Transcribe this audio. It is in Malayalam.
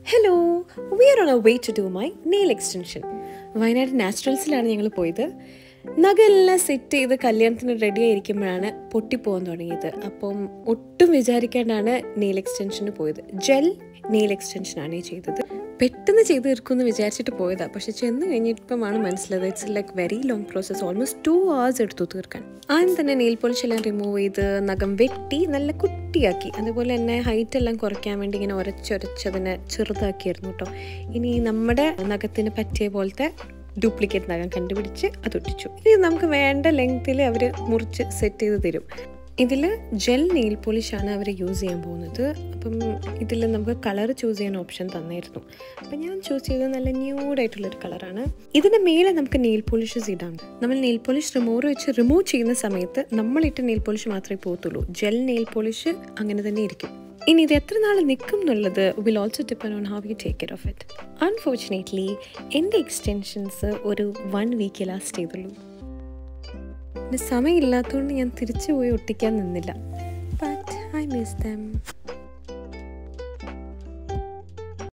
hello we are on a way to do my nail extension Wayanad നാച്ചുറൽസിലാണ് ഞങ്ങൾ പോയത് നഖമെല്ലാം സെറ്റ് ചെയ്ത് കല്യാണത്തിന് റെഡി ആയിരിക്കുമ്പോഴാണ് പൊട്ടിപ്പോകാൻ തുടങ്ങിയത് അപ്പം ഒട്ടും വിചാരിക്കാണ്ടാണ് നെയിൽ എക്സ്റ്റൻഷന് പോയത് ജെൽ നെയിൽ എക്സ്റ്റൻഷനാണ് ഈ ചെയ്തത് പെട്ടെന്ന് ചെയ്ത് തീർക്കുമെന്ന് വിചാരിച്ചിട്ട് പോയതാണ് പക്ഷെ ചെന്ന് കഴിഞ്ഞിട്ടമാണ് മനസ്സിലായത് it's like very long process almost two hours എടുത്തു തീർക്കാൻ ആദ്യം തന്നെ നെയിൽ പോളിഷ് എല്ലാം റിമൂവ് ചെയ്ത് നഖം വെട്ടി നല്ല കുട്ടിയാക്കി അതുപോലെ തന്നെ ഹൈറ്റ് എല്ലാം കുറയ്ക്കാൻ വേണ്ടി ഇങ്ങനെ ഉരച്ചൊരച്ചതിനെ ചെറുതാക്കിയായിരുന്നു കേട്ടോ ഇനി നമ്മുടെ നഖത്തിന് പറ്റിയ പോലത്തെ ഡ്യൂപ്ലിക്കേറ്റ് നഖം കണ്ടുപിടിച്ച് അത് ഒട്ടിച്ചു ഇനി നമുക്ക് വേണ്ട ലെങ്ത്തിൽ അവർ മുറിച്ച് സെറ്റ് ചെയ്ത് തരും ഇതിൽ ജെൽ നെയിൽ പോളിഷാണ് അവർ യൂസ് ചെയ്യാൻ പോകുന്നത് അപ്പം ഇതിൽ നമുക്ക് കളർ ചൂസ് ചെയ്യാൻ ഓപ്ഷൻ തന്നായിരുന്നു അപ്പം ഞാൻ ചൂസ് ചെയ്തത് നല്ല ന്യൂഡായിട്ടുള്ളൊരു കളറാണ് ഇതിൻ്റെ മേലെ നമുക്ക് നെയിൽ പോളിഷസ് ഇടാം നമ്മൾ നെയിൽ പോളിഷ് റിമൂവർ വെച്ച് റിമൂവ് ചെയ്യുന്ന സമയത്ത് നമ്മളിട്ട് നെയിൽ പോളിഷ് മാത്രമേ പോകത്തുള്ളൂ ജെൽ നെയിൽ പോളിഷ് അങ്ങനെ തന്നെ ഇരിക്കും ഇനി ഇത് എത്ര നാൾ നിൽക്കും എന്നുള്ളത് will also depend on how you take care of it unfortunately എൻ്റെ എക്സ്റ്റൻഷൻസ് ഒരു വൺ വീക്ക് ലാസ്റ്റ് ചെയ്തുള്ളൂ പിന്നെ സമയമില്ലാത്തതുകൊണ്ട് ഞാൻ തിരിച്ചു പോയി ഒട്ടിക്കാൻ നിന്നില്ല ബട്ട് ഐ മിസ് ദം